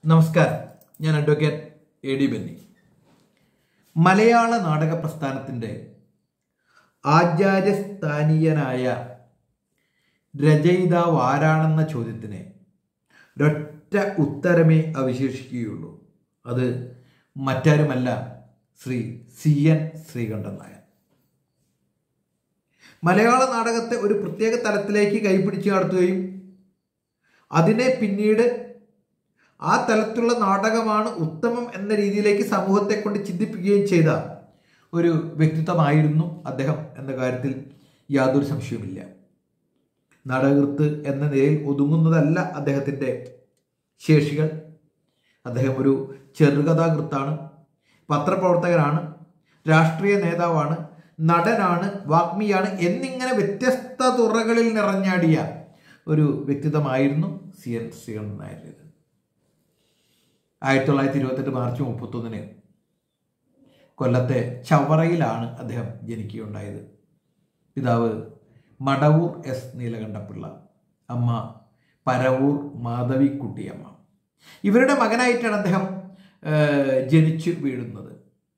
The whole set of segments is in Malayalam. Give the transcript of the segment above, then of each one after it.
നമസ്കാരം ഞാൻ അഡ്വക്കേറ്റ് എ ഡി ബെന്നി മലയാള നാടക പ്രസ്ഥാനത്തിൻ്റെ ആചാര്യസ്ഥാനീയനായ രചയിതാവ് ആരാണെന്ന ചോദ്യത്തിന് ഒരൊറ്റ ഉത്തരമേ അവശേഷിക്കുകയുള്ളൂ അത് മറ്റാരുമല്ല ശ്രീ സി എൻ ശ്രീകണ്ഠൻ നായർ മലയാള നാടകത്തെ ഒരു പ്രത്യേക തലത്തിലേക്ക് കൈപിടിച്ച് നടത്തുകയും അതിനെ പിന്നീട് ആ തലത്തിലുള്ള നാടകമാണ് ഉത്തമം എന്ന രീതിയിലേക്ക് സമൂഹത്തെ കൊണ്ട് ചിന്തിപ്പിക്കുകയും ചെയ്ത ഒരു വ്യക്തിത്വമായിരുന്നു അദ്ദേഹം എന്ന കാര്യത്തിൽ യാതൊരു സംശയവുമില്ല നാടകകൃത്ത് എന്ന നിലയിൽ ഒതുങ്ങുന്നതല്ല അദ്ദേഹത്തിൻ്റെ ശേഷികൾ അദ്ദേഹം ഒരു ചെറുകഥാകൃത്താണ് പത്രപ്രവർത്തകനാണ് രാഷ്ട്രീയ നേതാവാണ് നടനാണ് വാഗ്മിയാണ് എന്നിങ്ങനെ വ്യത്യസ്ത തുറകളിൽ നിറഞ്ഞാടിയ ഒരു വ്യക്തിത്വമായിരുന്നു സി എൻ ശ്രീകണ്ഠൻ നായരുടേത് ആയിരത്തി തൊള്ളായിരത്തി ഇരുപത്തെട്ട് മാർച്ച് മുപ്പത്തൊന്നിന് കൊല്ലത്തെ ചവറയിലാണ് അദ്ദേഹം ജനിക്കുകയുണ്ടായത് പിതാവ് മടവൂർ എസ് നീലകണ്ഠപിള്ള അമ്മ പരവൂർ മാധവിക്കുട്ടിയമ്മ ഇവരുടെ മകനായിട്ടാണ് അദ്ദേഹം ഏഹ്, ജനിച്ചു വീഴുന്നത്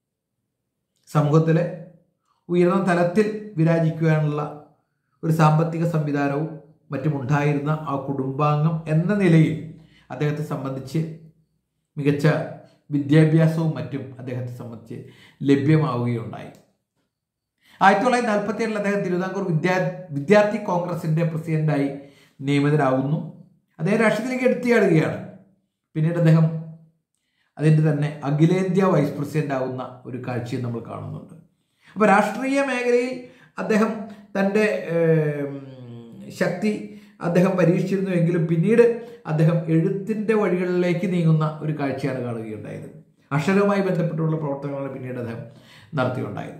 സമൂഹത്തിലെ ഉയർന്ന തലത്തിൽ വിരാജിക്കുവാനുള്ള ഒരു സാമ്പത്തിക സംവിധാനവും മറ്റും ഉണ്ടായിരുന്ന ആ കുടുംബാംഗം എന്ന നിലയിൽ അദ്ദേഹത്തെ സംബന്ധിച്ച് മികച്ച വിദ്യാഭ്യാസവും മറ്റും അദ്ദേഹത്തെ സംബന്ധിച്ച് ലഭ്യമാവുകയുണ്ടായി ആയിരത്തി തൊള്ളായിരത്തി നാൽപ്പത്തി ഏഴിൽ അദ്ദേഹം തിരുവിതാംകൂർ വിദ്യാ വിദ്യാർത്ഥി കോൺഗ്രസിന്റെ പ്രസിഡന്റായി നിയമിതരാകുന്നു അദ്ദേഹം രാഷ്ട്രീയത്തിലേക്ക് എടുത്തിയാടുകയാണ് പിന്നീട് അദ്ദേഹം അതിൻ്റെ തന്നെ അഖിലേന്ത്യാ വൈസ് പ്രസിഡന്റ് ആവുന്ന ഒരു കാഴ്ചയും നമ്മൾ കാണുന്നുണ്ട് അപ്പോൾ രാഷ്ട്രീയ മേഖലയിൽ അദ്ദേഹം തൻ്റെ ഏം, ശക്തി അദ്ദേഹം പരീക്ഷിച്ചിരുന്നു എങ്കിലും പിന്നീട് അദ്ദേഹം എഴുത്തിൻ്റെ വഴികളിലേക്ക് നീങ്ങുന്ന ഒരു കാഴ്ചയാണ് കാണുകയുണ്ടായത് അക്ഷരവുമായി ബന്ധപ്പെട്ടുള്ള പ്രവർത്തനങ്ങളാണ് പിന്നീട് അദ്ദേഹം നടത്തിയുണ്ടായത്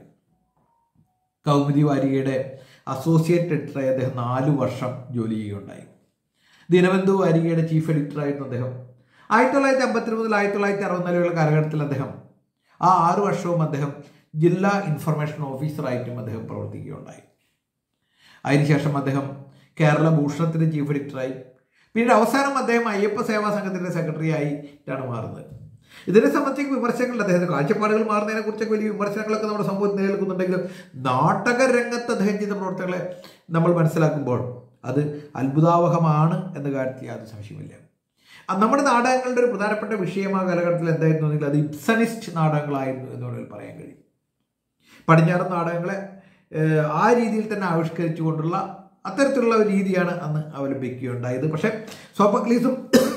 കൗമുദി വാരികയുടെ അസോസിയേറ്റ് എഡിറ്ററായി അദ്ദേഹം നാല് വർഷം ജോലി ചെയ്യുകയുണ്ടായി ദിനബന്ധു വാരികയുടെ ചീഫ് എഡിറ്ററായിരുന്നു അദ്ദേഹം ആയിരത്തി തൊള്ളായിരത്തി അമ്പത്തി മുതൽ ആയിരത്തി തൊള്ളായിരത്തി അറുപത്തിനാലുള്ള കാലഘട്ടത്തിൽ അദ്ദേഹം ആ ആറു വർഷവും അദ്ദേഹം ജില്ലാ ഇൻഫർമേഷൻ ഓഫീസറായിട്ടും അദ്ദേഹം പ്രവർത്തിക്കുകയുണ്ടായി അതിനുശേഷം അദ്ദേഹം കേരള ഭൂഷണത്തിൻ്റെ ചീഫ് എഡിറ്ററായി പിന്നീട് അവസാനം അദ്ദേഹം അയ്യപ്പ സേവാ സംഘത്തിൻ്റെ സെക്രട്ടറി ആയിട്ടാണ് മാറുന്നത് ഇതിനെ സംബന്ധിച്ച് വിമർശനങ്ങളുണ്ട് അദ്ദേഹത്തിന്റെ കാഴ്ചപ്പാടുകൾ മാറുന്നതിനെ കുറിച്ചൊക്കെ വലിയ വിമർശനങ്ങളൊക്കെ നമ്മുടെ സമൂഹത്തിൽ നിലനിൽക്കുന്നുണ്ടെങ്കിലും നാടക രംഗത്ത് അദ്ദേഹം ചെയ്ത പ്രവർത്തനങ്ങളെ നമ്മൾ മനസ്സിലാക്കുമ്പോൾ അത് അത്ഭുതാവഹമാണ് എന്ന കാര്യത്തിൽ യാതൊരു സംശയമില്ല അത് നമ്മുടെ നാടകങ്ങളുടെ ഒരു പ്രധാനപ്പെട്ട വിഷയം ആ കാലഘട്ടത്തിൽ എന്തായിരുന്നു എങ്കിൽ അത് ഇബ്സനിസ്റ്റ് നാടകങ്ങളായിരുന്നു എന്ന് വേണമെങ്കിൽ പറയാൻ കഴിയും പടിഞ്ഞാറൻ നാടകങ്ങളെ ഏഹ്, ആ രീതിയിൽ തന്നെ ആവിഷ്കരിച്ചുകൊണ്ടുള്ള അത്തരത്തിലുള്ള ഒരു രീതിയാണ് അന്ന് അവലംബിക്കുകയുണ്ടായത് പക്ഷേ സോപ്പക്ലീസും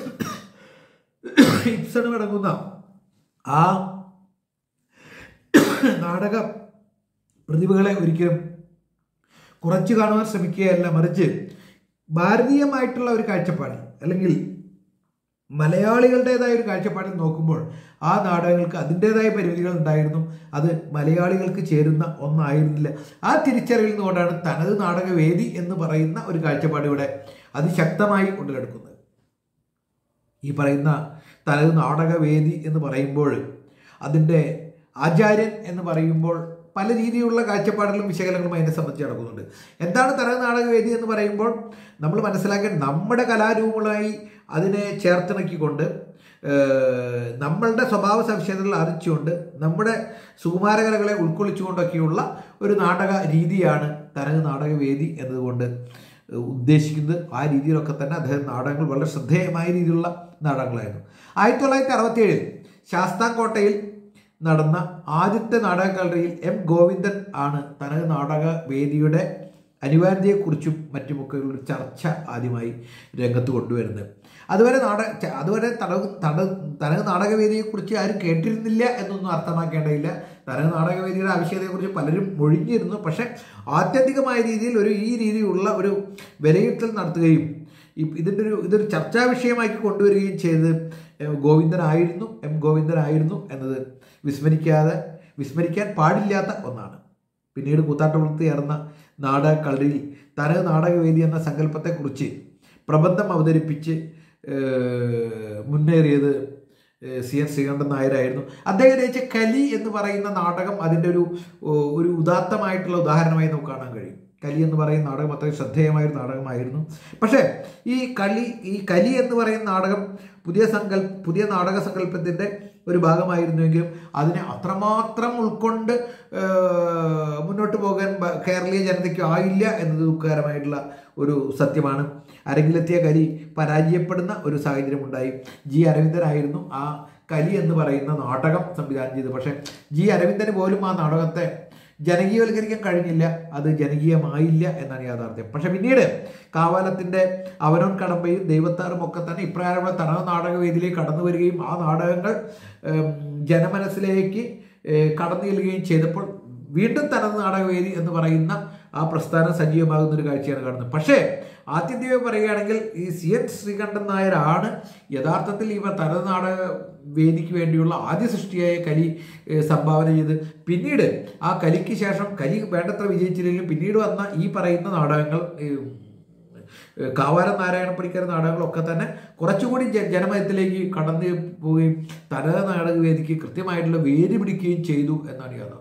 ഇബ്സണും അടങ്ങുന്ന ആ നാടക പ്രതിഭകളെ ഒരിക്കലും കുറച്ചു കാണുവാൻ ശ്രമിക്കുകയല്ല മറിച്ച് ഭാരതീയമായിട്ടുള്ള ഒരു കാഴ്ചപ്പാടിൽ അല്ലെങ്കിൽ മലയാളികളുടേതായ ഒരു കാഴ്ചപ്പാടിൽ നോക്കുമ്പോൾ ആ നാടകങ്ങൾക്ക് അതിൻ്റെതായ പരിമിതികൾ ഉണ്ടായിരുന്നു അത് മലയാളികൾക്ക് ചേരുന്ന ഒന്നായിരുന്നില്ല ആ തിരിച്ചറിവിൽ നിന്നുകൊണ്ടാണ് തനത് നാടകവേദി എന്ന് പറയുന്ന ഒരു കാഴ്ചപ്പാട് ഇവിടെ അതിശക്തമായി ഉടലെടുക്കുന്നത് ഈ പറയുന്ന തനത് നാടകവേദി എന്ന് പറയുമ്പോൾ അതിൻ്റെ ആചാര്യൻ എന്ന് പറയുമ്പോൾ പല രീതിയിലുള്ള കാഴ്ചപ്പാടുകളും വിശകലനങ്ങളും അതിനെ സംബന്ധിച്ച് നടക്കുന്നുണ്ട് എന്താണ് തനത് നാടകവേദി എന്ന് പറയുമ്പോൾ നമ്മൾ മനസ്സിലാക്കേണ്ട നമ്മുടെ കലാരൂപങ്ങളായി അതിനെ ചേർത്തിണക്കിക്കൊണ്ട് ഏഹ്, നമ്മളുടെ സ്വഭാവ സവിശേഷതകൾ അറിയിച്ചുകൊണ്ട് നമ്മുടെ സുകുമാരകലകളെ ഉൾക്കൊള്ളിച്ചുകൊണ്ടൊക്കെയുള്ള ഒരു നാടക രീതിയാണ് തനത് നാടകവേദി എന്നതുകൊണ്ട് ഉദ്ദേശിക്കുന്നത് ആ രീതിയിലൊക്കെ തന്നെ അദ്ദേഹം നാടകങ്ങൾ വളരെ ശ്രദ്ധേയമായ രീതിയിലുള്ള നാടകങ്ങളായിരുന്നു ആയിരത്തി തൊള്ളായിരത്തി അറുപത്തി ഏഴിൽ ശാസ്താംകോട്ടയിൽ നടന്ന ആദ്യത്തെ നാടക കളരിയിൽ എം ഗോവിന്ദൻ ആണ് തനത് നാടക വേദിയുടെ അനിവാര്യതയെക്കുറിച്ചും മറ്റുമൊക്കെ ഒരു ചർച്ച ആദ്യമായി രംഗത്ത് കൊണ്ടുവരുന്നത് അതുവരെ നാടക ച- അതുവരെ തനത് തട തനത് നാടകവേദിയെക്കുറിച്ച് ആരും കേട്ടിരുന്നില്ല എന്നൊന്നും അർത്ഥമാക്കേണ്ടതില്ല തനത് നാടകവേദിയുടെ ആവശ്യകതയെക്കുറിച്ച് പലരും മൊഴിഞ്ഞിരുന്നു പക്ഷേ ആത്യന്തികമായ രീതിയിൽ ഒരു ഈ രീതിയിലുള്ള ഒരു വിലയിരുത്തൽ നടത്തുകയും ഈ- ഇതിൻ്റെ ഒരു ഇതൊരു ചർച്ചാ വിഷയമാക്കി കൊണ്ടുവരികയും ചെയ്തത് എം ഗോവിന്ദനായിരുന്നു എം ഗോവിന്ദനായിരുന്നു എന്നത് വിസ്മരിക്കാതെ വിസ്മരിക്കാൻ പാടില്ലാത്ത ഒന്നാണ് പിന്നീട് കൂത്താട്ടുകുളത്ത് ചേർന്ന നാടക കളരിയിൽ തനത് നാടകവേദി എന്ന സങ്കല്പത്തെക്കുറിച്ച് പ്രബന്ധം അവതരിപ്പിച്ച് ഏഹ്, മുന്നേറിയത് ഏഹ്, സി എൻ ശ്രീകണ്ഠൻ നായരായിരുന്നു അദ്ദേഹം രചിച്ച കലി എന്ന് പറയുന്ന നാടകം അതിൻ്റെ ഒരു ഓ, ഒരു ഉദാത്തമായിട്ടുള്ള ഉദാഹരണമായി നമുക്ക് കാണാൻ കഴിയും കലി എന്ന് പറയുന്ന നാടകം അത്രയും ശ്രദ്ധേയമായ ഒരു നാടകമായിരുന്നു പക്ഷേ ഈ കളി ഈ കലി എന്ന് പറയുന്ന നാടകം പുതിയ സങ്കല്പ പുതിയ നാടക സങ്കല്പത്തിൻ്റെ ഒരു ഭാഗമായിരുന്നുവെങ്കിലും അതിനെ അത്രമാത്രം ഉൾക്കൊണ്ട് ഏഹ്, മുന്നോട്ട് പോകാൻ ബ- കേരളീയ ജനതയ്ക്ക് ആയില്ല എന്നത് ദുഃഖകരമായിട്ടുള്ള ഒരു സത്യമാണ് അരങ്ങിലെത്തിയ കലി പരാജയപ്പെടുന്ന ഒരു സാഹചര്യം ഉണ്ടായി ജി അരവിന്ദനായിരുന്നു ആ കലി എന്ന് പറയുന്ന നാടകം സംവിധാനം ചെയ്തത് പക്ഷേ ജി അരവിന്ദന് പോലും ആ നാടകത്തെ ജനകീയവൽക്കരിക്കാൻ കഴിഞ്ഞില്ല അത് ജനകീയമായില്ല എന്നാണ് യാഥാർത്ഥ്യം പക്ഷെ പിന്നീട് കാവാലത്തിന്റെ അവനോൻ കടമ്പയും ദൈവത്താറും ഒക്കെ തന്നെ ഇപ്രകാരമുള്ള തനത് നാടകവേദിയിലേക്ക് കടന്നു വരികയും ആ നാടകങ്ങൾ ഏം, ജനമനസ്സിലേക്ക് ഏ, കടന്നു ചെല്ലുകയും ചെയ്തപ്പോൾ വീണ്ടും തനത് നാടകവേദി എന്ന് പറയുന്ന ആ പ്രസ്ഥാനം സജീവമാകുന്ന ഒരു കാഴ്ചയാണ് കാണുന്നത് പക്ഷേ ആത്യന്തികമായി പറയുകയാണെങ്കിൽ ഈ സി എൻ ശ്രീകണ്ഠൻ നായരാണ് യഥാർത്ഥത്തിൽ ഇവ തനത് നാടക വേദിക്ക് വേണ്ടിയുള്ള ആദ്യ സൃഷ്ടിയായ കലി ഏഹ്, സംഭാവന ചെയ്ത് പിന്നീട് ആ കലിക്ക് ശേഷം കലി വേണ്ടത്ര വിജയിച്ചില്ലെങ്കിലും പിന്നീട് വന്ന ഈ പറയുന്ന നാടകങ്ങൾ ഏഹ്, ഏഹ്, കാവാലം നാരായണ പണിക്കർ നാടകങ്ങളൊക്കെ തന്നെ കുറച്ചുകൂടി ജ- ജനമയത്തിലേക്ക് കടന്നു പോവുകയും തനത് നാടക വേദിക്ക് കൃത്യമായിട്ടുള്ള വേര് പിടിക്കുകയും ചെയ്തു എന്നാണ് യാഥാർത്ഥ്യം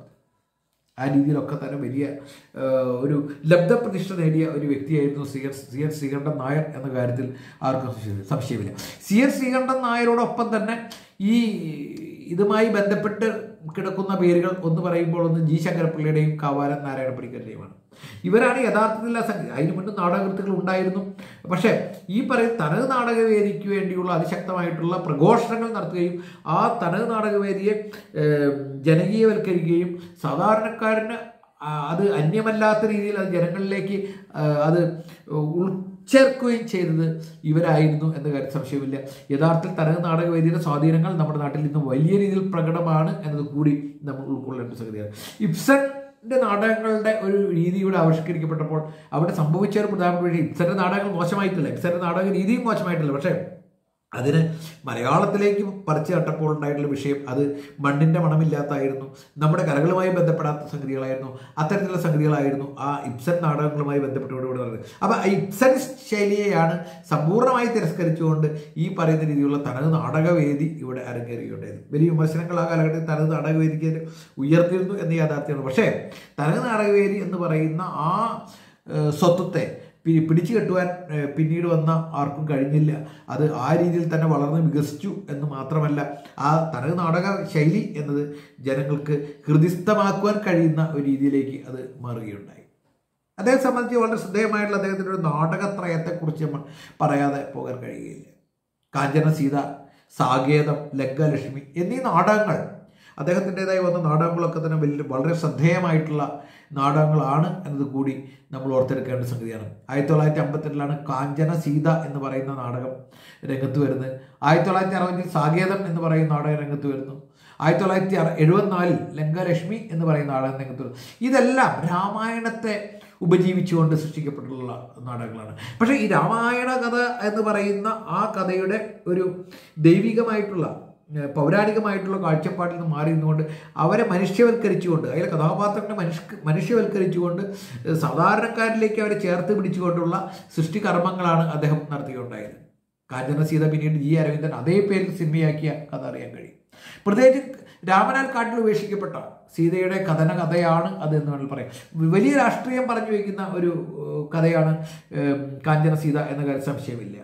ആ രീതിയിലൊക്കെ തന്നെ വലിയ ഏഹ്, ഒരു ലബ്ധപ്രതിഷ്ഠ നേടിയ ഒരു വ്യക്തിയായിരുന്നു C N C N Sreekantan Nair എന്ന കാര്യത്തിൽ ആർക്കും സംശയം- സംശയമില്ല സി എൻ ശ്രീകണ്ഠൻ നായരോടൊപ്പം തന്നെ ഈ ഇതുമായി ബന്ധപ്പെട്ട് കിടക്കുന്ന പേരുകൾ ഒന്ന് പറയുമ്പോൾ ഒന്ന് ജി ശങ്കരപ്പിള്ളയുടെയും കാവാലൻ നാരായണ പണിക്കരുടെയുമാണ് ഇവരാണ് യഥാർത്ഥത്തിൽ ആ സംഗീ- അതിനു മുൻപ് നാടകൃത്തുക്കൾ ഉണ്ടായിരുന്നു പക്ഷേ ഈ പറയുന്ന തനത് നാടകവേദിക്ക് വേണ്ടിയുള്ള അതിശക്തമായിട്ടുള്ള പ്രഘോഷണങ്ങൾ നടത്തുകയും ആ തനത് നാടകവേദിയെ ഏം, ജനകീയവൽക്കരിക്കുകയും സാധാരണക്കാരന് ആ, അത് അന്യമല്ലാത്ത രീതിയിൽ അത് ജനങ്ങളിലേക്ക് ആ, അത് ഉൾച്ചേർക്കുകയും ചെയ്തത് ഇവരായിരുന്നു എന്ന കാര്യം സംശയമില്ല യഥാർത്ഥത്തിൽ തനത് നാടകവേദിയുടെ സ്വാധീനങ്ങൾ നമ്മുടെ നാട്ടിൽ ഇന്ന് വലിയ രീതിയിൽ പ്രകടമാണ് എന്നത് കൂടി നമ്മൾ ഉൾക്കൊള്ളേണ്ട ഒരു സംഗതിയാണ് ഇബ്സന്റെ നാടകങ്ങളുടെ ഒരു രീതി ഇവിടെ ആവിഷ്കരിക്കപ്പെട്ടപ്പോൾ അവിടെ സംഭവിച്ച ഒരു പ്രധാനപ്പെട്ട വിഷയം ഇബ്സന്റെ നാടകങ്ങൾ മോശമായിട്ടില്ല ഇബ്സന്റെ നാടക രീതിയും മോശമായിട്ടില്ല പക്ഷേ അതിന് മലയാളത്തിലേക്ക് പറിച്ചു നട്ടപ്പോൾ ഉണ്ടായിട്ടുള്ള വിഷയം അത് മണ്ണിൻ്റെ മണമില്ലാത്തായിരുന്നു നമ്മുടെ കലകളുമായി ബന്ധപ്പെടാത്ത സംഗതികളായിരുന്നു അത്തരത്തിലുള്ള സംഗതികളായിരുന്നു ആ ഇബ്സൻ നാടകങ്ങളുമായി ബന്ധപ്പെട്ടുകൊണ്ട് ഇവിടെ നടന്നത് അപ്പോൾ ആ ഇബ്സൻ ശൈലിയെയാണ് സമ്പൂർണ്ണമായി തിരസ്കരിച്ചുകൊണ്ട് ഈ പറയുന്ന രീതിയിലുള്ള തനത് നാടകവേദി ഇവിടെ അരങ്ങേറുകയുണ്ടായത് വലിയ വിമർശനങ്ങൾ ആ കാലഘട്ടത്തിൽ തനത് നാടകവേദിക്ക് ഉയർത്തിയിരുന്നു എന്ന് യാഥാർത്ഥ്യമാണ് പക്ഷേ തനത് നാടകവേദി എന്ന് പറയുന്ന ആ ഏഹ്, സ്വത്വത്തെ പി- പിടിച്ചു കെട്ടുവാൻ ഏഹ്, പിന്നീട് വന്ന ആർക്കും കഴിഞ്ഞില്ല അത് ആ രീതിയിൽ തന്നെ വളർന്ന് വികസിച്ചു എന്ന് മാത്രമല്ല ആ തനത് നാടക ശൈലി എന്നത് ജനങ്ങൾക്ക് ഹൃദിസ്ഥമാക്കുവാൻ കഴിയുന്ന ഒരു രീതിയിലേക്ക് അത് മാറുകയുണ്ടായി അദ്ദേഹത്തെ സംബന്ധിച്ച് വളരെ ശ്രദ്ധേയമായിട്ടുള്ള അദ്ദേഹത്തിൻ്റെ ഒരു നാടകത്രയത്തെക്കുറിച്ച് നമ്മൾ പറയാതെ പോകാൻ കഴിയുകയില്ല കാഞ്ചന സീത സാകേതം ലങ്കലക്ഷ്മി എന്നീ നാടകങ്ങൾ അദ്ദേഹത്തിൻ്റെതായി വന്ന നാടകങ്ങളൊക്കെ തന്നെ വലിയ വളരെ ശ്രദ്ധേയമായിട്ടുള്ള നാടകങ്ങളാണ് എന്നത് കൂടി നമ്മൾ ഓർത്തെടുക്കേണ്ട സംഗതിയാണ് ആയിരത്തി തൊള്ളായിരത്തി അമ്പത്തെട്ടിലാണ് കാഞ്ചന സീത എന്ന് പറയുന്ന നാടകം രംഗത്ത് വരുന്നത് ആയിരത്തി തൊള്ളായിരത്തി അറുപതിൽ സാകേതം എന്ന് പറയുന്ന നാടകം രംഗത്ത് വരുന്നു ആയിരത്തി തൊള്ളായിരത്തി അറ എഴുപത്തിനാലിൽ ലങ്കലക്ഷ്മി എന്ന് പറയുന്ന നാടകം രംഗത്ത് വരുന്നു ഇതെല്ലാം രാമായണത്തെ ഉപജീവിച്ചുകൊണ്ട് സൃഷ്ടിക്കപ്പെട്ടിട്ടുള്ള നാടകങ്ങളാണ് പക്ഷേ ഈ രാമായണ കഥ എന്ന് പറയുന്ന ആ കഥയുടെ ഒരു ദൈവികമായിട്ടുള്ള ഏഹ് പൗരാണികമായിട്ടുള്ള കാഴ്ചപ്പാടിൽ നിന്ന് മാറി നിന്നുകൊണ്ട് അവരെ മനുഷ്യവൽക്കരിച്ചുകൊണ്ട് അതിലെ കഥാപാത്രങ്ങളെ മനുഷ്യ മനുഷ്യവൽക്കരിച്ചുകൊണ്ട് ഏഹ് സാധാരണക്കാരിലേക്ക് അവരെ ചേർത്ത് പിടിച്ചുകൊണ്ടുള്ള സൃഷ്ടികർമ്മങ്ങളാണ് അദ്ദേഹം നടത്തിയുണ്ടായത് കാഞ്ചന സീത പിന്നീട് ജി അരവിന്ദൻ അതേ പേരിൽ സിനിമയാക്കിയ കഥ അറിയാൻ കഴിയും പ്രത്യേകിച്ച് രാമനാൽ കാട്ടിൽ ഉപേക്ഷിക്കപ്പെട്ട സീതയുടെ കഥന കഥയാണ് അത് എന്ന് വേണമെങ്കിൽ പറയാം വലിയ രാഷ്ട്രീയം പറഞ്ഞു വയ്ക്കുന്ന ഒരു ഏഹ്, കഥയാണ് ഏഹ്, കാഞ്ചന സീത എന്ന കാര്യം സംശയമില്ല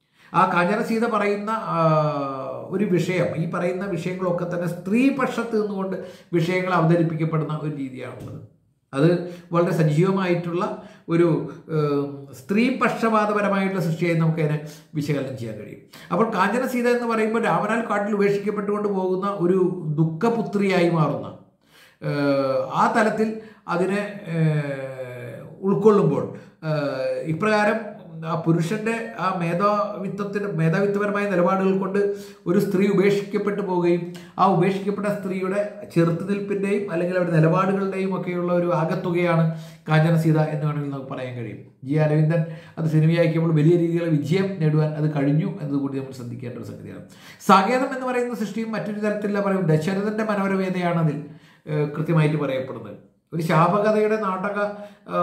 ആ കാഞ്ചന സീത പറയുന്ന ആ, ഒരു വിഷയം ഈ പറയുന്ന വിഷയങ്ങളൊക്കെ തന്നെ സ്ത്രീപക്ഷത്ത് നിന്നുകൊണ്ട് വിഷയങ്ങൾ അവതരിപ്പിക്കപ്പെടുന്ന ഒരു രീതിയാണുള്ളത് അത് വളരെ സജീവമായിട്ടുള്ള ഒരു ഏം, സ്ത്രീപക്ഷപാതപരമായിട്ടുള്ള സൃഷ്ടിയായി നമുക്ക് അതിനെ വിശകലനം ചെയ്യാൻ കഴിയും അപ്പോൾ കാഞ്ചന സീത എന്ന് പറയുമ്പോൾ രാമനാൽ കാട്ടിൽ ഉപേക്ഷിക്കപ്പെട്ടുകൊണ്ട് പോകുന്ന ഒരു ദുഃഖപുത്രിയായി മാറുന്ന ഏഹ്, ആ തലത്തിൽ അതിനെ ഏഹ്, ഉൾക്കൊള്ളുമ്പോൾ ഏഹ്, ഇപ്രകാരം ആ പുരുഷന്റെ ആ മേധാവിത്വത്തിന് മേധാവിത്വപരമായ നിലപാടുകൾ കൊണ്ട് ഒരു സ്ത്രീ ഉപേക്ഷിക്കപ്പെട്ടു പോവുകയും ആ ഉപേക്ഷിക്കപ്പെട്ട സ്ത്രീയുടെ ചെറുത്തുനിൽപ്പിന്റെയും അല്ലെങ്കിൽ അവരുടെ നിലപാടുകളുടെയും ഒക്കെയുള്ള ഒരു ആകത്തുകയാണ് കാഞ്ചന സീത എന്ന് വേണമെങ്കിൽ നമുക്ക് പറയാൻ കഴിയും ജി അരവിന്ദൻ അത് സിനിമയാക്കിയപ്പോൾ വലിയ രീതിയിലുള്ള വിജയം നേടുവാൻ അത് കഴിഞ്ഞു എന്നത് കൂടി നമ്മൾ ശ്രദ്ധിക്കേണ്ട ഒരു സംഗതിയാണ് സാകേതം എന്ന് പറയുന്ന സൃഷ്ടിയും മറ്റൊരു തരത്തിലുള്ള പറയും ദശരഥന്റെ മനോരവേദയാണ് അതിൽ ഏഹ്, കൃത്യമായിട്ട് പറയപ്പെടുന്നത് ഒരു ശാപകഥയുടെ നാടക ആ,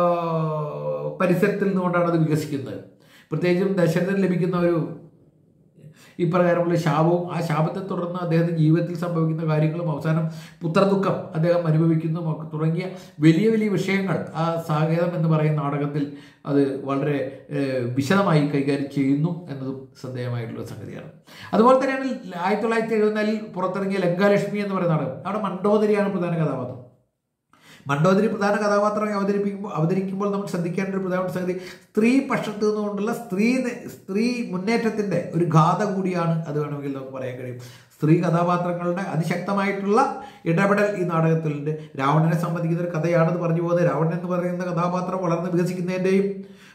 പരിസരത്തിൽ നിന്നുകൊണ്ടാണ് അത് വികസിക്കുന്നത് പ്രത്യേകിച്ചും ദശരഥന് ലഭിക്കുന്ന ഒരു ഇപ്രകാരമുള്ള ശാപവും ആ ശാപത്തെ തുടർന്ന് അദ്ദേഹത്തിന്റെ ജീവിതത്തിൽ സംഭവിക്കുന്ന കാര്യങ്ങളും അവസാനം പുത്രദുഃഖം അദ്ദേഹം അനുഭവിക്കുന്നു ഒക്കെ തുടങ്ങിയ വലിയ വലിയ വിഷയങ്ങൾ ആ സാകേതം എന്ന് പറയുന്ന നാടകത്തിൽ അത് വളരെ ഏഹ്, വിശദമായി കൈകാര്യം ചെയ്യുന്നു എന്നതും ശ്രദ്ധേയമായിട്ടുള്ള സംഗതിയാണ് അതുപോലെ തന്നെയാണ് ആയിരത്തി തൊള്ളായിരത്തി എഴുപത്തിനാലിൽ പുറത്തിറങ്ങിയ ലങ്കാലക്ഷ്മി എന്ന് പറയുന്ന നാടകം അവിടെ മണ്ഡോദരിയാണ് പ്രധാന കഥാപാത്രം മണ്ഡോദരി പ്രധാന കഥാപാത്രമായി അവതരിപ്പിക്കുമ്പോൾ അവതരിക്കുമ്പോൾ നമ്മൾ ശ്രദ്ധിക്കേണ്ട ഒരു പ്രധാന സംഗതി സ്ത്രീ പക്ഷത്ത് നിന്നുകൊണ്ടുള്ള സ്ത്രീ സ്ത്രീ മുന്നേറ്റത്തിന്റെ ഒരു ഗാഥ കൂടിയാണ് അത് വേണമെങ്കിൽ നമുക്ക് പറയാൻ കഴിയും സ്ത്രീ കഥാപാത്രങ്ങളുടെ അതിശക്തമായിട്ടുള്ള ഇടപെടൽ ഈ നാടകത്തിലുണ്ട് രാവണനെ സംബന്ധിക്കുന്ന ഒരു കഥയാണെന്ന് പറഞ്ഞു പോകുന്നത് രാവണൻ എന്ന് പറയുന്ന കഥാപാത്രം വളർന്ന് വികസിക്കുന്നതിൻ്റെയും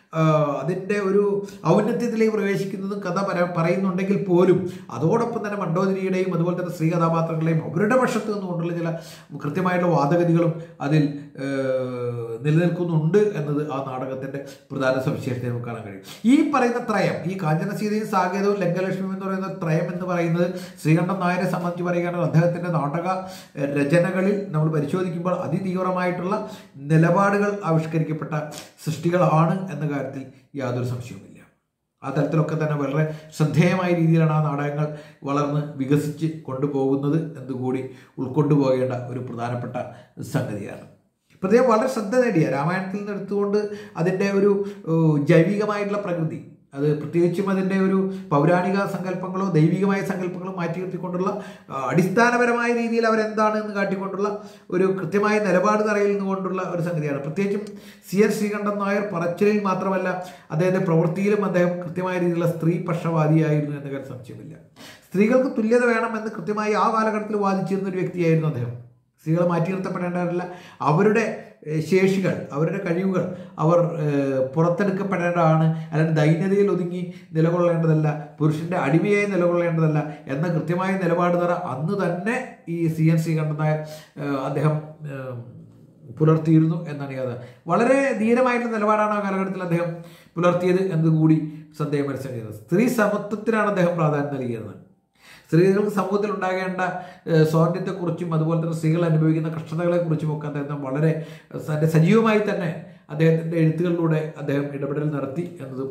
അതിൻ്റെ ഒരു ഔന്നത്യത്തിലേക്ക് പ്രവേശിക്കുന്നതും കഥ പര പറയുന്നുണ്ടെങ്കിൽ പോലും അതോടൊപ്പം തന്നെ മണ്ഡോദരിയുടെയും അതുപോലെ തന്നെ സ്ത്രീ കഥാപാത്രങ്ങളുടെയും അവരുടെ പക്ഷത്ത് നിന്നുകൊണ്ടുള്ള ചില കൃത്യമായിട്ടുള്ള വാദഗതികളും അതിൽ ഏഹ്, നിലനിൽക്കുന്നുണ്ട് എന്നത് ആ നാടകത്തിന്റെ പ്രധാന സവിശേഷത നമുക്ക് കാണാൻ കഴിയും ഈ പറയുന്ന ത്രയം ഈ കാഞ്ചനസീതയും സാകേതവും ലങ്കലക്ഷ്മിയും എന്ന് പറയുന്ന ത്രയം എന്ന് പറയുന്നത് ശ്രീകണ്ഠൻ നായരെ സംബന്ധിച്ച് പറയുകയാണെങ്കിൽ അദ്ദേഹത്തിന്റെ നാടക ഏഹ്, രചനകളിൽ നമ്മൾ പരിശോധിക്കുമ്പോൾ അതിതീവ്രമായിട്ടുള്ള നിലപാടുകൾ ആവിഷ്കരിക്കപ്പെട്ട സൃഷ്ടികളാണ് എന്ന കാര്യത്തിൽ യാതൊരു സംശയവുമില്ല ആ തരത്തിലൊക്കെ തന്നെ വളരെ ശ്രദ്ധേയമായ രീതിയിലാണ് ആ നാടകങ്ങൾ വളർന്ന് വികസിച്ച് കൊണ്ടുപോകുന്നത് എന്നുകൂടി ഉൾക്കൊണ്ടു പോകേണ്ട ഒരു പ്രധാനപ്പെട്ട സംഗതിയാണ് പ്രത്യേകം വളരെ ശ്രദ്ധ നേടിയ രാമായണത്തിൽ നിന്ന് എടുത്തുകൊണ്ട് അതിൻ്റെ ഒരു ഏഹ്, ജൈവികമായിട്ടുള്ള പ്രകൃതി അത് പ്രത്യേകിച്ചും അതിൻ്റെ ഒരു പൗരാണിക സങ്കല്പങ്ങളോ ദൈവികമായ സങ്കല്പങ്ങളോ മാറ്റി നിർത്തിക്കൊണ്ടുള്ള ആ, അടിസ്ഥാനപരമായ രീതിയിൽ അവരെന്താണ് എന്ന് കാട്ടിക്കൊണ്ടുള്ള ഒരു കൃത്യമായ നിലപാട് തറയിൽ നിന്നുകൊണ്ടുള്ള ഒരു സംഗതിയാണ് പ്രത്യേകിച്ചും സി എൻ ശ്രീകണ്ഠൻ നായർ പറച്ചിലിൽ മാത്രമല്ല അദ്ദേഹത്തിന്റെ പ്രവൃത്തിയിലും അദ്ദേഹം കൃത്യമായ രീതിയിലുള്ള സ്ത്രീ പക്ഷപാതിയായിരുന്നു എന്ന കാര്യം സംശയമില്ല സ്ത്രീകൾക്ക് തുല്യത വേണമെന്ന് കൃത്യമായി ആ കാലഘട്ടത്തിൽ വാദിച്ചിരുന്ന ഒരു വ്യക്തിയായിരുന്നു അദ്ദേഹം സ്ത്രീകൾ മാറ്റി നിർത്തപ്പെടേണ്ടവരല്ല അവരുടെ ഏഹ്, ശേഷികൾ അവരുടെ കഴിവുകൾ അവർ ഏഹ്, പുറത്തെടുക്കപ്പെടേണ്ടതാണ് അല്ലാണ്ട് ദൈന്യതയിൽ ഒതുങ്ങി നിലകൊള്ളേണ്ടതല്ല പുരുഷന്റെ അടിമയായി നിലകൊള്ളേണ്ടതല്ല എന്ന കൃത്യമായ നിലപാട് തറ അന്ന് തന്നെ ഈ സി എൻ ശ്രീകണ്ഠൻ നായർ ഏഹ്, അദ്ദേഹം ഏഹ്, പുലർത്തിയിരുന്നു എന്നാണ് യാത വളരെ ധീരമായിട്ടുള്ള നിലപാടാണ് ആ കാലഘട്ടത്തിൽ അദ്ദേഹം പുലർത്തിയത് എന്നതുകൂടി ശ്രദ്ധേയം മനസ്സിലാക്കിയത് സ്ത്രീ സമത്വത്തിനാണ് അദ്ദേഹം പ്രാധാന്യം നൽകിയത് സ്ത്രീകൾക്ക് സമൂഹത്തിൽ ഉണ്ടാകേണ്ട ഏഹ്, സ്വാതന്ത്ര്യത്തെക്കുറിച്ചും അതുപോലെ തന്നെ സ്ത്രീകൾ അനുഭവിക്കുന്ന കഷ്ടതകളെക്കുറിച്ചും ഒക്കെ അദ്ദേഹം വളരെ തന്റെ സജീവമായി തന്നെ അദ്ദേഹത്തിന്റെ എഴുത്തുകളിലൂടെ അദ്ദേഹം ഇടപെടൽ നടത്തി എന്നതും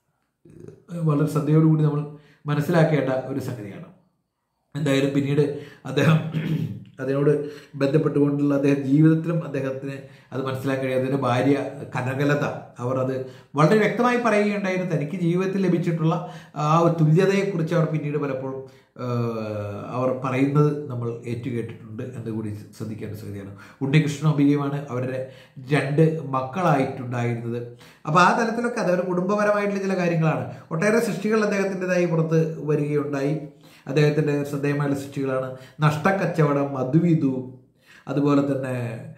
ഏഹ്, വളരെ ശ്രദ്ധയോടുകൂടി നമ്മൾ മനസ്സിലാക്കേണ്ട ഒരു സംഗതിയാണ് എന്തായാലും പിന്നീട് അദ്ദേഹം അതിനോട് ബന്ധപ്പെട്ടുകൊണ്ടുള്ള അദ്ദേഹം ജീവിതത്തിലും അദ്ദേഹത്തിന് അത് മനസ്സിലാക്കാൻ കഴിയും അതിൻ്റെ ഭാര്യ കനകലത അവർ അത് വളരെ വ്യക്തമായി പറയുകയുണ്ടായിരുന്നു തനിക്ക് ജീവിതത്തിൽ ലഭിച്ചിട്ടുള്ള ആ ഒരു തുല്യതയെക്കുറിച്ച് അവർ പിന്നീട് പലപ്പോഴും ആഹ്, അവർ പറയുന്നത് നമ്മൾ ഏറ്റുകേട്ടിട്ടുണ്ട് എന്ന് കൂടി ശ്രദ്ധിക്കേണ്ട സംഗതിയാണ് ഉണ്ണികൃഷ്ണ അംബികയുമാണ് അവരുടെ രണ്ട് മക്കളായിട്ടുണ്ടായിരുന്നത് അപ്പോൾ ആ തലത്തിലൊക്കെ അതൊരു കുടുംബപരമായിട്ടുള്ള ചില കാര്യങ്ങളാണ് ഒട്ടേറെ സൃഷ്ടികൾ അദ്ദേഹത്തിൻ്റെതായി പുറത്ത് വരികയുണ്ടായി അദ്ദേഹത്തിൻ്റെ ശ്രദ്ധേയമായ സൃഷ്ടികളാണ് നഷ്ടക്കച്ചവടം മധുവിധു അതുപോലെ തന്നെ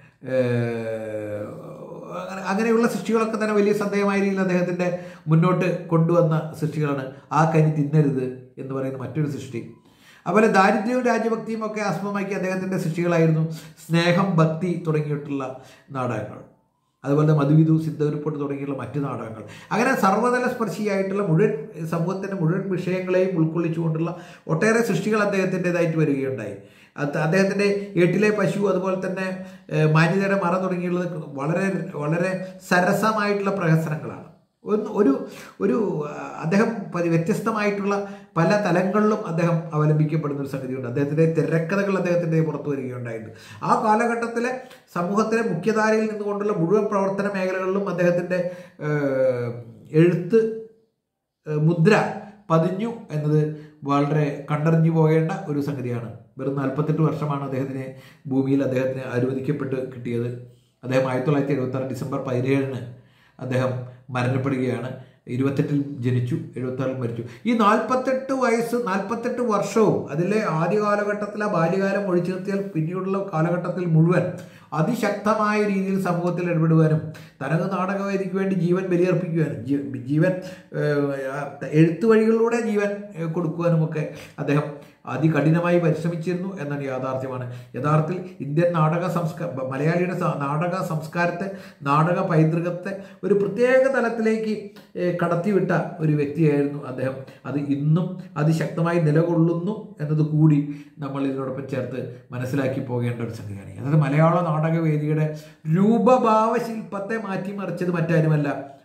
ഏഹ്, അങ്ങനെ അങ്ങനെയുള്ള സൃഷ്ടികളൊക്കെ തന്നെ വലിയ ശ്രദ്ധേയമായ രീതിയിൽ അദ്ദേഹത്തിൻ്റെ മുന്നോട്ട് കൊണ്ടുവന്ന സൃഷ്ടികളാണ് ആ കനി തിന്നരുത് എന്ന് പറയുന്ന മറ്റൊരു സൃഷ്ടി അതുപോലെ ദാരിദ്ര്യവും രാജ്യഭക്തിയും ഒക്കെ ആസ്പദമാക്കി അദ്ദേഹത്തിൻ്റെ സൃഷ്ടികളായിരുന്നു സ്നേഹം ഭക്തി തുടങ്ങിയിട്ടുള്ള നാടകങ്ങൾ അതുപോലെ മധുവിധു സിദ്ധവിരിപ്പോട്ട് തുടങ്ങിയുള്ള മറ്റു നാടകങ്ങൾ അങ്ങനെ സർവ്വതല സ്പർശിയായിട്ടുള്ള മുഴുവൻ സമൂഹത്തിൻ്റെ മുഴുവൻ വിഷയങ്ങളെയും ഉൾക്കൊള്ളിച്ചുകൊണ്ടുള്ള ഒട്ടേറെ സൃഷ്ടികൾ അദ്ദേഹത്തിൻ്റെതായിട്ട് വരികയുണ്ടായി അത് അദ്ദേഹത്തിൻ്റെ എട്ടിലെ പശു അതുപോലെ തന്നെ ഏഹ്, മാന്യതയുടെ മറ തുടങ്ങിയുള്ളത് വളരെ വളരെ സരസമായിട്ടുള്ള പ്രഹസനങ്ങളാണ് ഒന്ന് ഒരു ഒരു ആ, അദ്ദേഹം പരി- വ്യത്യസ്തമായിട്ടുള്ള പല തലങ്ങളിലും അദ്ദേഹം അവലംബിക്കപ്പെടുന്ന ഒരു സംഗതിയുണ്ട് അദ്ദേഹത്തിൻ്റെ തിരക്കഥകൾ അദ്ദേഹത്തിൻ്റെ പുറത്തു വരികയുണ്ടായിട്ടുണ്ട് ആ കാലഘട്ടത്തിലെ സമൂഹത്തിലെ മുഖ്യധാരയിൽ നിന്നുകൊണ്ടുള്ള മുഴുവൻ പ്രവർത്തന മേഖലകളിലും അദ്ദേഹത്തിൻ്റെ ഏഹ്, എഴുത്ത് ഏഹ്, മുദ്ര പതിഞ്ഞു എന്നത് വളരെ കണ്ടറിഞ്ഞു പോകേണ്ട ഒരു സംഗതിയാണ് വെറും നാൽപ്പത്തെട്ട് വർഷമാണ് അദ്ദേഹത്തിന് ഭൂമിയിൽ അദ്ദേഹത്തിന് അനുവദിക്കപ്പെട്ട് കിട്ടിയത് അദ്ദേഹം ആയിരത്തി തൊള്ളായിരത്തി എഴുപത്തി ആറ് ഡിസംബർ പതിനേഴിന് അദ്ദേഹം മരണപ്പെടുകയാണ് ഇരുപത്തെട്ടിൽ ജനിച്ചു എഴുപത്താറിൽ മരിച്ചു ഈ നാൽപ്പത്തെട്ട് വയസ്സ് നാൽപ്പത്തെട്ട് വർഷവും അതിലെ ആദ്യ കാലഘട്ടത്തിലെ ബാല്യകാലം ഒഴിച്ചു നിർത്തിയാൽ പിന്നീടുള്ള കാലഘട്ടത്തിൽ മുഴുവൻ അതിശക്തമായ രീതിയിൽ സമൂഹത്തിൽ ഇടപെടുവാനും തനത് നാടകവേദിക്ക് വേണ്ടി ജീവൻ ബലിയർപ്പിക്കുവാനും ജീ- ജീവൻ ഏഹ്, എഴുത്തു വഴികളിലൂടെ ജീവൻ ഏഹ്, കൊടുക്കുവാനുമൊക്കെ അദ്ദേഹം അതികഠിനമായി പരിശ്രമിച്ചിരുന്നു എന്നാണ് യാഥാർത്ഥ്യമാണ് യഥാർത്ഥത്തിൽ ഇന്ത്യൻ നാടക സംസ്കാര മലയാളിയുടെ സ- നാടക സംസ്കാരത്തെ നാടക പൈതൃകത്തെ ഒരു പ്രത്യേക തലത്തിലേക്ക് ഏഹ്, കടത്തിവിട്ട ഒരു വ്യക്തിയായിരുന്നു അദ്ദേഹം അത് ഇന്നും അതിശക്തമായി നിലകൊള്ളുന്നു എന്നത് കൂടി നമ്മൾ ഇതിനോടൊപ്പം ചേർത്ത് മനസ്സിലാക്കി പോകേണ്ട ഒരു സംഗതിയാണ് അതായത് മലയാള നാടകവേദിയുടെ രൂപഭാവ ശില്പത്തെ മാറ്റിമറിച്ചത് മറ്റാരുമല്ല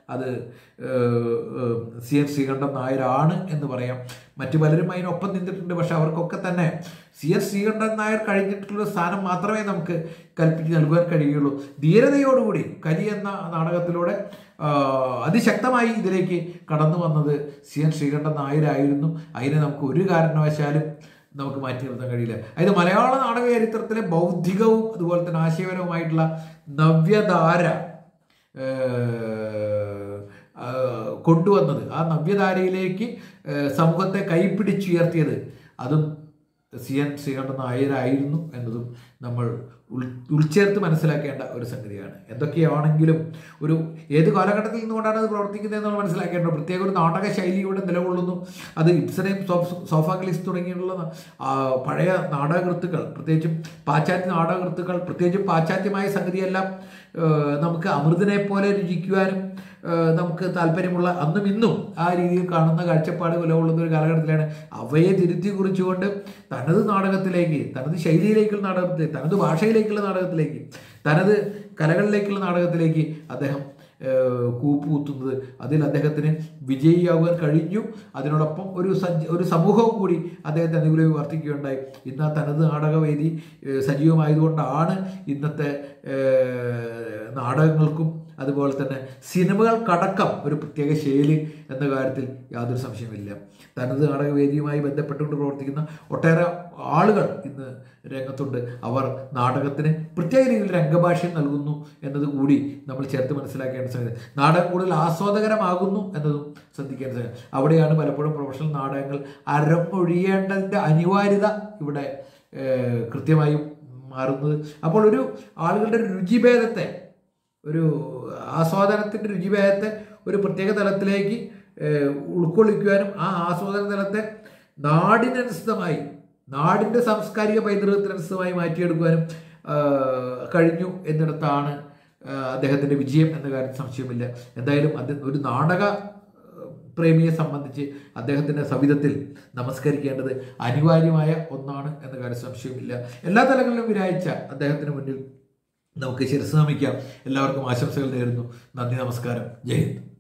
അത് സി എൻ ശ്രീകണ്ഠൻ നായരാണ് എന്ന് പറയാം മറ്റു പലരും അതിനൊപ്പം നിന്നിട്ടുണ്ട് പക്ഷെ അവർക്കൊക്കെ തന്നെ സി എസ് ശ്രീകണ്ഠൻ നായർ കഴിഞ്ഞിട്ടുള്ള സ്ഥാനം മാത്രമേ നമുക്ക് കൽപ്പിച്ച് നൽകുവാൻ കഴിയുള്ളൂ ധീരതയോടുകൂടി കലി എന്ന നാടകത്തിലൂടെ ആ, അതിശക്തമായി ഇതിലേക്ക് കടന്നു വന്നത് സി എൻ ശ്രീകണ്ഠൻ നായരായിരുന്നു അതിനെ നമുക്ക് ഒരു കാരണവശാലും നമുക്ക് മാറ്റി നിർത്താൻ കഴിയില്ല അതായത് മലയാള നാടക ചരിത്രത്തിലെ ബൗദ്ധികവും അതുപോലെ തന്നെ ആശയപരവുമായിട്ടുള്ള നവ്യധാര ഏഹ്, ആ, കൊണ്ടുവന്നത് ആ നവ്യധാരയിലേക്ക് ഏഹ്, സമൂഹത്തെ കൈപ്പിടിച്ചുയർത്തിയത് അതും സി എൻ ശ്രീകണ്ഠൻ നായരായിരുന്നു എന്നതും നമ്മൾ ഉൾ ഉൾച്ചേർത്ത് മനസ്സിലാക്കേണ്ട ഒരു സംഗതിയാണ് എന്തൊക്കെയാണെങ്കിലും ഒരു ഏത് കാലഘട്ടത്തിൽ നിന്നുകൊണ്ടാണ് അത് പ്രവർത്തിക്കുന്നത് എന്നുള്ളത് മനസ്സിലാക്കേണ്ടത് പ്രത്യേക ഒരു നാടക ശൈലിയുടെ നിലകൊള്ളുന്നു അത് ഇബ്സനെയും സോഫ് സോഫാക്ലിസ് തുടങ്ങിയുള്ള ആ, പഴയ നാടകകൃത്തുക്കൾ പ്രത്യേകിച്ചും പാശ്ചാത്യ നാടകകൃത്തുക്കൾ പ്രത്യേകിച്ചും പാശ്ചാത്യമായ സംഗതിയെല്ലാം ഏഹ്, നമുക്ക് അമൃതിനെ പോലെ രുചിക്കുവാനും ഏഹ്, നമുക്ക് താല്പര്യമുള്ള അന്നും ഇന്നും ആ രീതിയിൽ കാണുന്ന കാഴ്ചപ്പാട് വിലകൊള്ളുന്ന ഒരു കാലഘട്ടത്തിലാണ് അവയെ തിരുത്തി കുറിച്ചുകൊണ്ട് തനത് നാടകത്തിലേക്ക് തനത് ശൈലിയിലേക്കുള്ള നാടകത്തിലേക്ക് തനത് ഭാഷയിലേക്കുള്ള നാടകത്തിലേക്ക് തനത് കലകളിലേക്കുള്ള നാടകത്തിലേക്ക് അദ്ദേഹം ഏഹ്, കൂപ്പുകുത്തുന്നത് അതിൽ അദ്ദേഹത്തിന് വിജയിയാകുവാൻ കഴിഞ്ഞു അതിനോടൊപ്പം ഒരു സജ്ജ ഒരു സമൂഹവും കൂടി അദ്ദേഹത്തെ അനുകൂലമായി വർത്തിക്കുകയുണ്ടായി ഇന്ന് ആ തനത് നാടകവേദി ഏഹ്, സജീവമായതുകൊണ്ടാണ് ഇന്നത്തെ ഏഹ്, നാടകങ്ങൾക്കും അതുപോലെ തന്നെ സിനിമകൾക്കടക്കം ഒരു പ്രത്യേക ശൈലി എന്ന കാര്യത്തിൽ യാതൊരു സംശയമില്ല തനത് നാടകവേദിയുമായി ബന്ധപ്പെട്ടുകൊണ്ട് പ്രവർത്തിക്കുന്ന ഒട്ടേറെ ആളുകൾ ഇന്ന് രംഗത്തുണ്ട് അവർ നാടകത്തിന് പ്രത്യേക രീതിയിൽ രംഗഭാഷ്യം നൽകുന്നു എന്നത് കൂടി നമ്മൾ ചേർത്ത് മനസ്സിലാക്കേണ്ട സംഗതി നാടകം കൂടുതൽ ആസ്വാദകരമാകുന്നു എന്നതും ശ്രദ്ധിക്കേണ്ട സംഗതി അവിടെയാണ് പലപ്പോഴും പ്രൊഫഷണൽ നാടകങ്ങൾ അരങ്ങൊഴിയേണ്ടതിൻ്റെ അനിവാര്യത ഇവിടെ ഏഹ്, കൃത്യമായും മാറുന്നത് അപ്പോൾ ഒരു ആളുകളുടെ രുചിഭേദത്തെ ഒരു ആസ്വാദനത്തിൻ്റെ രുചിഭേദത്തെ ഒരു പ്രത്യേക തലത്തിലേക്ക് ഏഹ്, ഉൾക്കൊള്ളിക്കുവാനും ആ ആസ്വാദന തലത്തെ നാടിനനുസൃതമായി നാടിൻ്റെ സാംസ്കാരിക പൈതൃകത്തിനനുസൃതമായി മാറ്റിയെടുക്കുവാനും ആഹ്, കഴിഞ്ഞു എന്നിടത്താണ് ആഹ്, അദ്ദേഹത്തിൻ്റെ വിജയം എന്ന കാര്യത്തിൽ സംശയമില്ല എന്തായാലും അത് ഒരു നാടക ആഹ്, പ്രേമിയെ സംബന്ധിച്ച് അദ്ദേഹത്തിൻ്റെ സവിധത്തിൽ നമസ്കരിക്കേണ്ടത് അനിവാര്യമായ ഒന്നാണ് എന്ന കാര്യം സംശയമില്ല എല്ലാ തലങ്ങളിലും വിരായിച്ച അദ്ദേഹത്തിന് മുന്നിൽ നമുക്ക് ശിരസ് നമിക്കാം എല്ലാവർക്കും ആശംസകൾ നേരുന്നു നന്ദി നമസ്കാരം ജയ് ഹിന്ദ്